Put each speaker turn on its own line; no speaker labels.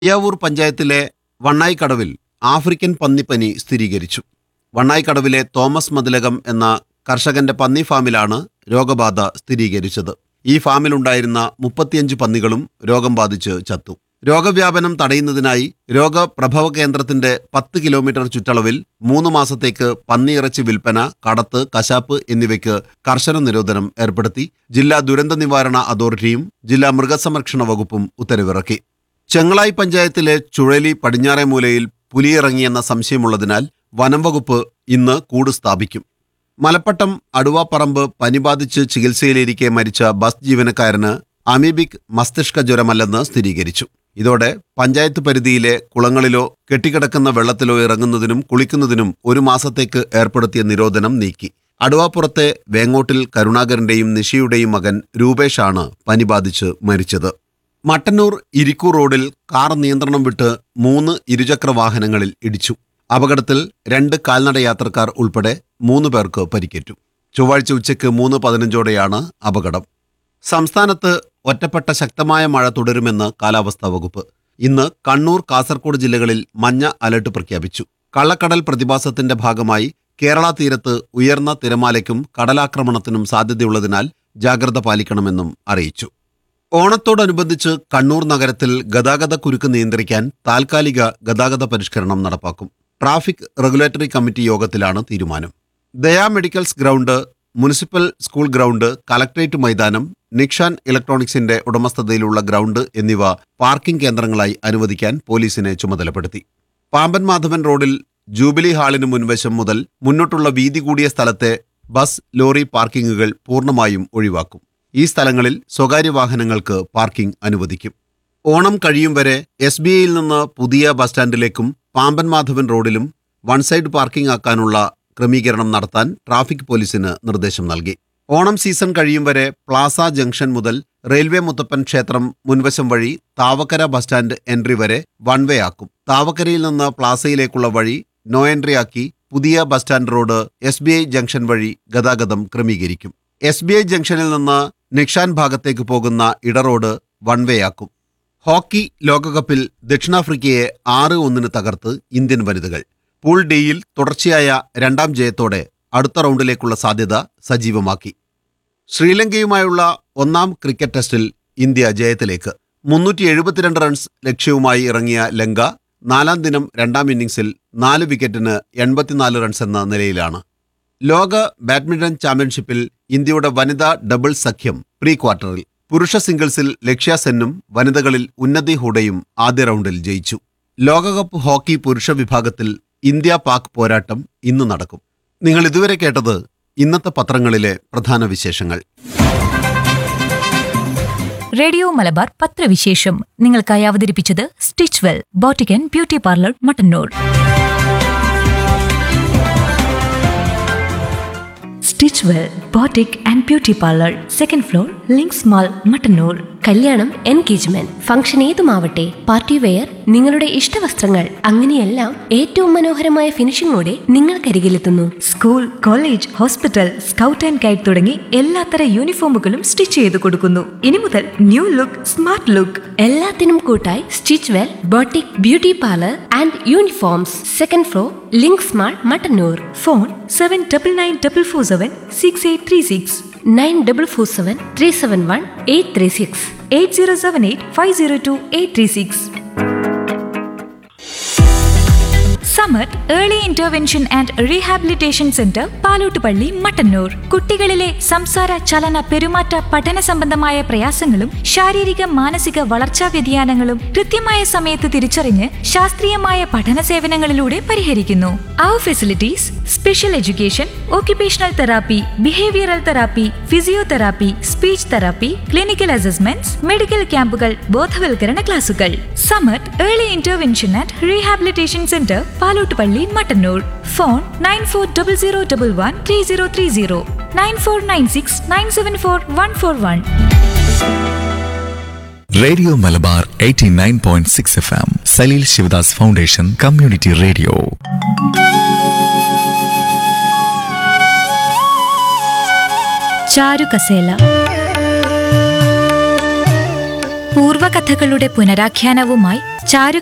പെയ്യാവൂർ പഞ്ചായത്തിലെ വണ്ണായിക്കടവിൽ ആഫ്രിക്കൻ പന്നിപ്പനി സ്ഥിരീകരിച്ചു വണ്ണായിക്കടവിലെ തോമസ് മതിലകം എന്ന കർഷകന്റെ പന്നി ഫാമിലാണ് രോഗബാധ സ്ഥിരീകരിച്ചത് ഈ ഫാമിലുണ്ടായിരുന്ന മുപ്പത്തിയഞ്ച് പന്നികളും രോഗം ബാധിച്ച് ചത്തു രോഗവ്യാപനം തടയുന്നതിനായി രോഗപ്രഭവ കേന്ദ്രത്തിന്റെ പത്ത് കിലോമീറ്റർ ചുറ്റളവിൽ മൂന്ന് മാസത്തേക്ക് പന്നിയിറച്ചി വിൽപ്പന കടത്ത് കശാപ്പ് എന്നിവയ്ക്ക് കർശന നിരോധനം ഏർപ്പെടുത്തി ജില്ലാ ദുരന്ത നിവാരണ അതോറിറ്റിയും ജില്ലാ മൃഗസംരക്ഷണ വകുപ്പും ഉത്തരവിറക്കി ചെങ്ങളായി പഞ്ചായത്തിലെ ചുഴലി പടിഞ്ഞാറേ മൂലയിൽ പുലിയിറങ്ങിയെന്ന സംശയമുള്ളതിനാൽ വനം വകുപ്പ് ഇന്ന് കൂട് സ്ഥാപിക്കും മലപ്പട്ടം അടുവാപ്പറമ്പ് പനി ബാധിച്ച് ചികിത്സയിലിരിക്കെ മരിച്ച ബസ് ജീവനക്കാരന് അമീബിക് മസ്തിഷ്ക ജ്വരമല്ലെന്ന് സ്ഥിരീകരിച്ചു ഇതോടെ പഞ്ചായത്ത് പരിധിയിലെ കുളങ്ങളിലോ കെട്ടിക്കിടക്കുന്ന വെള്ളത്തിലോ ഇറങ്ങുന്നതിനും കുളിക്കുന്നതിനും ഒരു മാസത്തേക്ക് ഏർപ്പെടുത്തിയ നിരോധനം നീക്കി അടുവാപ്പുറത്തെ വേങ്ങോട്ടിൽ കരുണാകരന്റെയും നിഷിയുടെയും മകൻ രൂപേഷാണ് പനി ബാധിച്ച് മരിച്ചത് മട്ടന്നൂർ ഇരിക്കൂർ റോഡിൽ കാർ നിയന്ത്രണം വിട്ട് മൂന്ന് ഇരുചക്ര വാഹനങ്ങളിൽ ഇടിച്ചു അപകടത്തിൽ രണ്ട് കാൽനട യാത്രക്കാർ ഉൾപ്പെടെ മൂന്ന് പേർക്ക് പരിക്കേറ്റു ചൊവ്വാഴ്ച ഉച്ചയ്ക്ക് മൂന്ന് പതിനഞ്ചോടെയാണ് അപകടം സംസ്ഥാനത്ത് ഒറ്റപ്പെട്ട ശക്തമായ മഴ തുടരുമെന്ന് കാലാവസ്ഥാ വകുപ്പ് ഇന്ന് കണ്ണൂർ കാസർഗോഡ് ജില്ലകളിൽ മഞ്ഞ അലർട്ട് പ്രഖ്യാപിച്ചു കള്ളക്കടൽ പ്രതിഭാസത്തിന്റെ ഭാഗമായി കേരള തീരത്ത് ഉയർന്ന തിരമാലയ്ക്കും കടലാക്രമണത്തിനും സാധ്യതയുള്ളതിനാൽ ജാഗ്രത പാലിക്കണമെന്നും അറിയിച്ചു ഓണത്തോടനുബന്ധിച്ച് കണ്ണൂർ നഗരത്തിൽ ഗതാഗത കുരുക്ക് നിയന്ത്രിക്കാൻ താൽക്കാലിക ഗതാഗത പരിഷ്കരണം നടപ്പാക്കും ട്രാഫിക് റെഗുലേറ്ററി കമ്മിറ്റി യോഗത്തിലാണ് തീരുമാനം Daya medicals ground municipal school ground collectorate മൈതാനം നിക്ഷാൻ ഇലക്ട്രോണിക്സിന്റെ ഉടമസ്ഥതയിലുള്ള ഗ്രൗണ്ട് എന്നിവ പാർക്കിംഗ് കേന്ദ്രങ്ങളായി അനുവദിക്കാൻ പോലീസിനെ ചുമതലപ്പെടുത്തി പാമ്പൻ മാധവൻ റോഡിൽ ജൂബിലി ഹാളിന് മുൻവശം മുതൽ മുന്നോട്ടുള്ള വീതി കൂടിയ സ്ഥലത്തെ ബസ് ലോറി പാർക്കിങ്ങുകൾ പൂർണ്ണമായും ഒഴിവാക്കും ഈ സ്ഥലങ്ങളിൽ സ്വകാര്യ വാഹനങ്ങൾക്ക് പാർക്കിംഗ് അനുവദിക്കും ഓണം കഴിയും വരെ എസ് ബി ഐയിൽ നിന്ന് പുതിയ ബസ് സ്റ്റാൻഡിലേക്കും പാമ്പൻ മാധവൻ റോഡിലും വൺ സൈഡ് പാർക്കിംഗ് ആക്കാനുള്ള ക്രമീകരണം നടത്താൻ ട്രാഫിക് പോലീസിന് നിർദ്ദേശം നൽകി ഓണം സീസൺ കഴിയും വരെ പ്ലാസ ജംഗ്ഷൻ മുതൽ റെയിൽവേ മുത്തപ്പൻ ക്ഷേത്രം മുൻവശം വഴി താവക്കര ബസ് സ്റ്റാൻഡ് എൻട്രി വരെ വൺ വേ ആക്കും താവക്കരയിൽ നിന്ന് പ്ലാസയിലേക്കുള്ള വഴി നോ എൻട്രി ആക്കി പുതിയ bus stand road S B I junction വഴി ഗതാഗതം ക്രമീകരിക്കും എസ് ബി ഐ ജംഗ്ഷനിൽ നിന്ന് നിക്ഷാൻ ഭാഗത്തേക്ക് പോകുന്ന ഇടറോഡ് വൺ വേ ആക്കും ഹോക്കി ലോകകപ്പിൽ ദക്ഷിണാഫ്രിക്കയെ ആറ് ഒന്നിന് തകർത്ത് ഇന്ത്യൻ വനിതകൾ പൂൾ ഡിയിൽ തുടർച്ചയായ രണ്ടാം ജയത്തോടെ അടുത്ത റൗണ്ടിലേക്കുള്ള സാധ്യത സജീവമാക്കി ശ്രീലങ്കയുമായുള്ള ഒന്നാം ക്രിക്കറ്റ് ടെസ്റ്റിൽ ഇന്ത്യ ജയത്തിലേക്ക് മുന്നൂറ്റി എഴുപത്തിരണ്ട് റൺസ് ലക്ഷ്യവുമായി ഇറങ്ങിയ ലങ്ക നാലാം ദിനം രണ്ടാം ഇന്നിംഗ്സിൽ നാല് വിക്കറ്റിന് എൺപത്തിനാല് റൺസ് എന്ന നിലയിലാണ് ലോക ബാഡ്മിന്റൺ ചാമ്പ്യൻഷിപ്പിൽ ഇന്ത്യയുടെ വനിതാ ഡബിൾ സഖ്യം പ്രീ ക്വാർട്ടറിൽ പുരുഷ സിംഗിൾസിൽ ലക്ഷ്യ സെന്നും വനിതകളിൽ ഉന്നതി ഹൂഡയും ആദ്യ റൗണ്ടിൽ ജയിച്ചു ലോകകപ്പ് ഹോക്കി പുരുഷ വിഭാഗത്തിൽ ഇന്ത്യ പാക് പോരാട്ടം ഇന്ന് നടക്കും നിങ്ങൾ ഇതുവരെ കേട്ടത് ഇന്നത്തെ പത്രങ്ങളിലെ പ്രധാന വിശേഷങ്ങൾ
റേഡിയോ മലബാർ പത്രവിശേഷം നിങ്ങൾക്കായി അവതരിപ്പിച്ചത് stitch well boutique and beauty parlour Mattannur stitch well boutique and beauty parlour second floor Links mall Mattannur
കല്യാണം എൻഗേജ്മെന്റ് ഫംഗ്ഷൻ ഏതുമാവട്ടെ പാർട്ടി വെയർ നിങ്ങളുടെ ഇഷ്ടവസ്ത്രങ്ങൾ അങ്ങനെയെല്ലാം ഏറ്റവും മനോഹരമായ ഫിനിഷിംഗോടെ നിങ്ങൾക്കരികിലെത്തുന്നു
school college hospital scout and guide തുടങ്ങി എല്ലാത്തര യൂണിഫോമുകളും സ്റ്റിച്ച് ചെയ്ത് കൊടുക്കുന്നു ഇനി മുതൽ ന്യൂ ലുക്ക് സ്മാർട്ട് ലുക്ക്
എല്ലാത്തിനും കൂട്ടായി stitch well boutique beauty parlour and uniforms second floor Links mall Mattannur
phone seven double nine double four seven six eight three six
nine double four seven three seven one eight three six
eight zero seven eight five zero two eight three six സമ്മർ early intervention and rehabilitation centre Palottupalli Mattannur കുട്ടികളിലെ സംസാര ചലന പെരുമാറ്റ പഠന സംബന്ധമായ പ്രയാസങ്ങളും ശാരീരിക മാനസിക വളർച്ചാ വ്യതിയാനങ്ങളും കൃത്യമായ സമയത്ത് തിരിച്ചറിഞ്ഞ് ശാസ്ത്രീയമായ പഠന സേവനങ്ങളിലൂടെ പരിഹരിക്കുന്നു അവർ facilities special education occupational therapy behavioural therapy physiotherapy speech therapy clinical assessments medical ക്യാമ്പുകൾ ബോധവൽക്കരണ ക്ലാസുകൾ Samath early intervention and rehabilitation centre Palottupalli Mattannur phone nine four double zero double one three zero three zero nine four nine six nine seven four one four one
radio Malabar 89.6 F M Saleel Shivadas foundation community radio
ചാരുകസേല പൂർവകഥകളുടെ പുനരാഖ്യാനവുമായി ചാരു